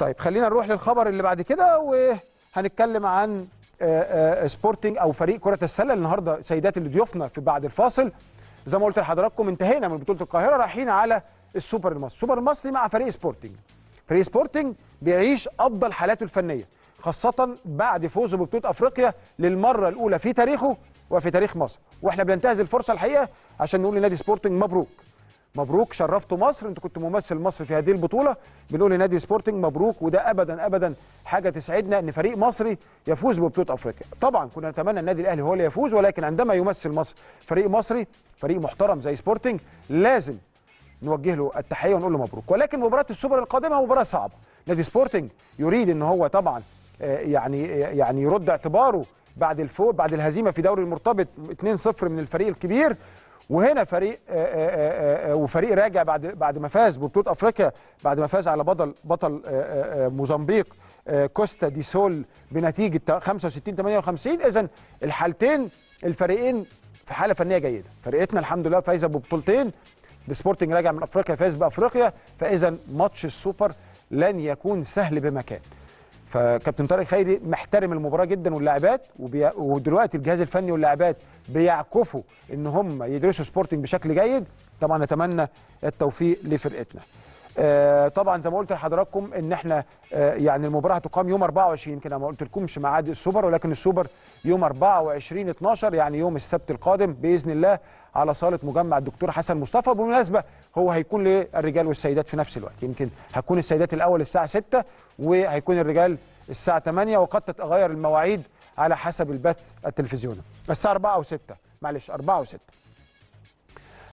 طيب خلينا نروح للخبر اللي بعد كده وهنتكلم عن آه، آه، سبورتنج او فريق كره السله النهارده سيدات اللي ضيوفنا في بعد الفاصل زي ما قلت لحضراتكم انتهينا من بطوله القاهره رايحين على السوبر المصري السوبر المصري مع فريق سبورتنج فريق سبورتنج بيعيش افضل حالاته الفنيه خاصه بعد فوزه ببطوله افريقيا للمره الاولى في تاريخه وفي تاريخ مصر واحنا بننتهز الفرصه الحقيقه عشان نقول لنادي سبورتنج مبروك مبروك شرفتوا مصر انتوا كنتوا ممثل مصر في هذه البطوله بنقول لنادي سبورتنج مبروك وده ابدا ابدا حاجه تسعدنا ان فريق مصري يفوز ببطوله افريقيا طبعا كنا نتمنى النادي الاهلي هو اللي يفوز ولكن عندما يمثل مصر فريق مصري فريق محترم زي سبورتنج لازم نوجه له التحيه ونقول له مبروك ولكن مباراه السوبر القادمه مباراه صعبه نادي سبورتنج يريد ان هو طبعا آه، يعني يعني يرد اعتباره بعد الفوز بعد الهزيمه في دوري المرتبط 2-0 من الفريق الكبير وهنا فريق آه، آه، آه، آه، وفريق راجع بعد بعد ما فاز ببطوله افريقيا بعد ما فاز على بطل بطل آه، آه، آه، موزمبيق آه، كوستا دي سول بنتيجه 65 58 اذا الحالتين الفريقين في حاله فنيه جيده فرقتنا الحمد لله فايزه ببطولتين بسبورتنج راجع من افريقيا فاز بافريقيا فاذا ماتش السوبر لن يكون سهل بمكان فكابتن طارق خيري محترم المباراه جدا واللاعبات وبي... ودلوقتي الجهاز الفني واللاعبات بيعكفوا ان هم يدرسوا سبورتنج بشكل جيد طبعا نتمنى التوفيق لفرقتنا آه طبعا زي ما قلت لحضراتكم ان احنا آه يعني المباراه هتقام يوم 24 يمكن أنا ما قلت لكمش ميعاد السوبر ولكن السوبر يوم 24 12 يعني يوم السبت القادم باذن الله على صاله مجمع الدكتور حسن مصطفى بالمناسبه هو هيكون للرجال والسيدات في نفس الوقت يمكن هتكون السيدات الاول الساعه 6 وهيكون الرجال الساعه 8 وقد تتغير المواعيد على حسب البث التلفزيوني الساعه 4 و6 معلش 4 و6